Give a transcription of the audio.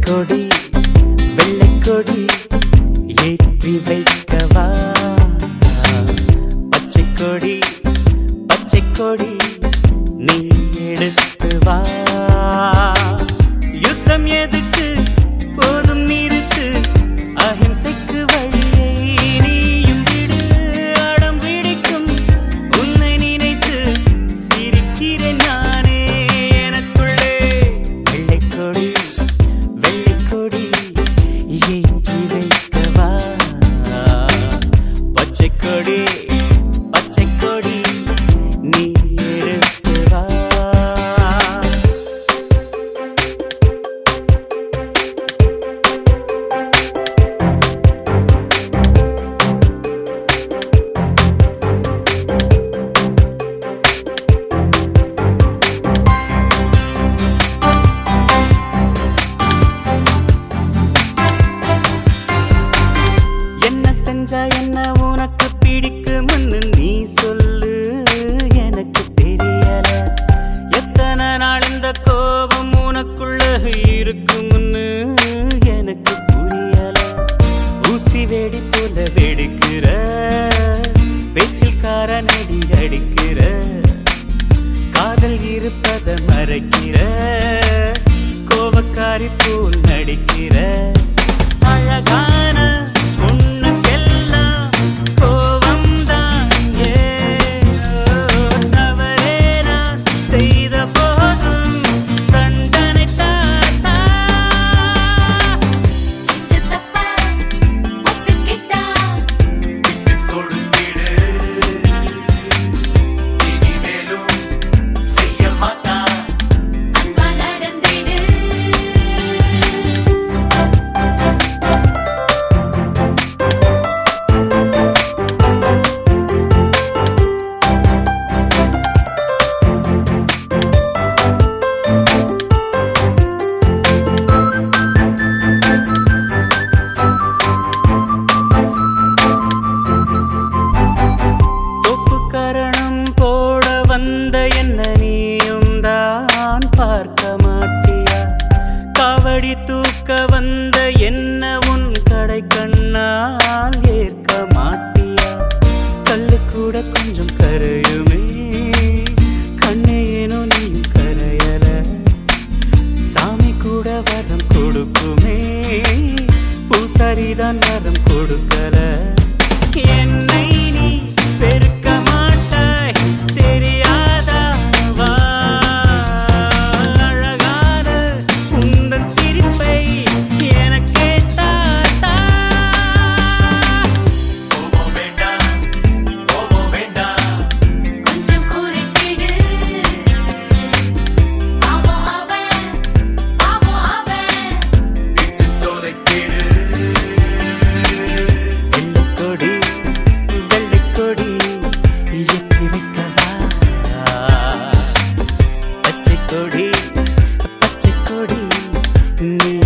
கொடி வெள்ளை கொடி ஏற்றி வைக்கவா பச்சை கொடி பச்சை கொடி நீ எடுத்து வா யுத்தம் எதுக்கு போதும் நிறுத்து அஹிம்சைக்கு வழியை நீயும் விடு அடம் பிடிக்கும் உன்னை நினைத்து சிரிக்கிறேன் நானே எனக்குள்ளே வெள்ளை கொடி வெள்ளை கொடி ஏற்றி வைக்கவா பச்சை கொடி பச்சை கொடி நீ எடுத்து வா என்ன செஞ்சா என்ன உனக்கு பிடிக்கும்னு நீ சொல்லு எனக்கு தெரியல எத்தனை நாள் இந்த கோபம் உனக்குள்ள இருக்கும்னு எனக்கு புரியல ஊசி வெடி போல வெடிக்கிற பேச்சில் காரனடி அடிக்கிற காதல் இருப்பத மறைக்கிற கோபக்காரி போல் நடிக்கிற அழகான உன்னுக்கெல்லாம் கோபம்தான் ஏனோ தவறே நான் செய்த போதும் தண்டனை தாத்தா செஞ்ச தப்ப ஒத்துக்கிட்டா கொடுத்திடு இனிமேலும் செய்ய மாட்டான் அன்பா நடந்திடு தொப்பு கரணம் போட வந்த என்ன நீயும் தான் பார்க்க மாட்டியா காவடி தூக்க வந்த என்ன உன் கடை கண்ணால் ஏற்க மாட்டியா கல்லு கூட கொஞ்சம் கரையுமே கண்ணே ஏனோ நீயும் கரையல சாமி கூட வரம் கொடுக்குமே பூசாரிதான் வரம் கொடுக்கல என்னை நீ பெருக்க மாட்டாய் தெரியாதா வா அழகான உந்தன் சிரிப்பை எனக்கே தாத்தா கோபம் வேண்டாம் கோபம் வேண்டாம் கொஞ்சம் குறுக்கிடு பாவம் அவன் பாவம் அவன் தொலைக்கிடு வெள்ளைக்கொடி வெள்ளைக்கொடி ஏற்றி வைக்கவா பச்சை கொடி பச்சை கொடி நீ